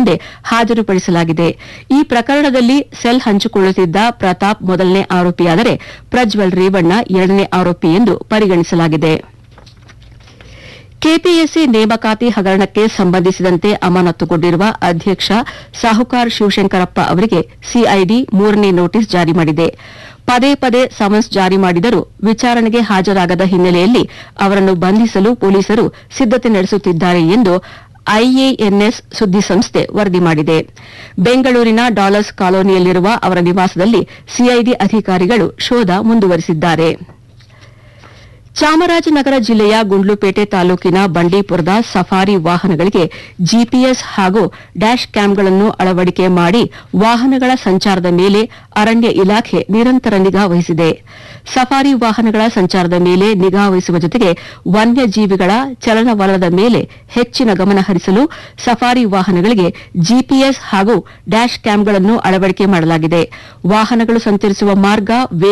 ಮುಂದೆ ಹಾಜರುಪಡಿಸಲಾಗಿದೆ ಈ ಪ್ರಕರಣದಲ್ಲಿ ಸೆಲ್ ಹಂಚಿಕೊಳ್ಳುತ್ತಿದ್ದ ಪ್ರತಾಪ್ ಮೊದಲನೇ ಆರೋಪಿಯಾದರೆ ಪ್ರಜ್ವಲ್ ರೇವಣ್ಣ ಎರಡನೇ ಆರೋಪಿ ಎಂದು ಪರಿಗಣಿಸಲಾಗಿದೆ ಕೆಪಿಎಸ್ಸಿ ನೇಮಕಾತಿ ಹಗರಣಕ್ಕೆ ಸಂಬಂಧಿಸಿದಂತೆ ಅಮಾನತುಗೊಂಡಿರುವ ಅಧ್ಯಕ್ಷ ಸಾಹುಕಾರ್ ಶಿವಶಂಕರಪ್ಪ ಅವರಿಗೆ ಸಿಐಡಿ ಮೂರನೇ ನೋಟಿಸ್ ಜಾರಿ ಮಾಡಿದೆ ಪದೇ ಪದೇ ಸಮನ್ಸ್ ಜಾರಿ ಮಾಡಿದರೂ ವಿಚಾರಣೆಗೆ ಹಾಜರಾಗದ ಹಿನ್ನೆಲೆಯಲ್ಲಿ ಅವರನ್ನು ಬಂಧಿಸಲು ಪೊಲೀಸರು ಸಿದ್ದತೆ ನಡೆಸುತ್ತಿದ್ದಾರೆ ಎಂದು ಐಎಎನ್ಎಸ್ ಸುದ್ದಿಸಂಸ್ಥೆ ವರದಿ ಮಾಡಿದೆ ಬೆಂಗಳೂರಿನ ಡಾಲರ್ಸ್ ಕಾಲೋನಿಯಲ್ಲಿರುವ ಅವರ ನಿವಾಸದಲ್ಲಿ ಸಿಐಡಿ ಅಧಿಕಾರಿಗಳು ಶೋಧ ಮುಂದುವರೆಸಿದ್ದಾರೆ ಚಾಮರಾಜನಗರ ಜಿಲ್ಲೆಯ ಗುಂಡ್ಲುಪೇಟೆ ತಾಲೂಕಿನ ಬಂಡೀಪುರದ ಸಫಾರಿ ವಾಹನಗಳಿಗೆ ಜಿಪಿಎಸ್ ಹಾಗೂ ಡ್ಯಾಶ್ ಕ್ಯಾಮ್ಗಳನ್ನು ಅಳವಡಿಕೆ ಮಾಡಿ ವಾಹನಗಳ ಸಂಚಾರದ ಮೇಲೆ ಅರಣ್ಯ ಇಲಾಖೆ ನಿರಂತರ ನಿಗಾ ವಹಿಸಿದೆ ಸಫಾರಿ ವಾಹನಗಳ ಸಂಚಾರದ ಮೇಲೆ ನಿಗಾ ವಹಿಸುವ ಜೊತೆಗೆ ವನ್ಯಜೀವಿಗಳ ಚಲನವಲನದ ಮೇಲೆ ಹೆಚ್ಚಿನ ಗಮನ ಹರಿಸಲು ಸಫಾರಿ ವಾಹನಗಳಿಗೆ ಜಿಪಿಎಸ್ ಹಾಗೂ ಡ್ಯಾಶ್ ಕ್ಯಾಮ್ಗಳನ್ನು ಅಳವಡಿಕೆ ಮಾಡಲಾಗಿದೆ ವಾಹನಗಳು ಸಂಚರಿಸುವ ಮಾರ್ಗ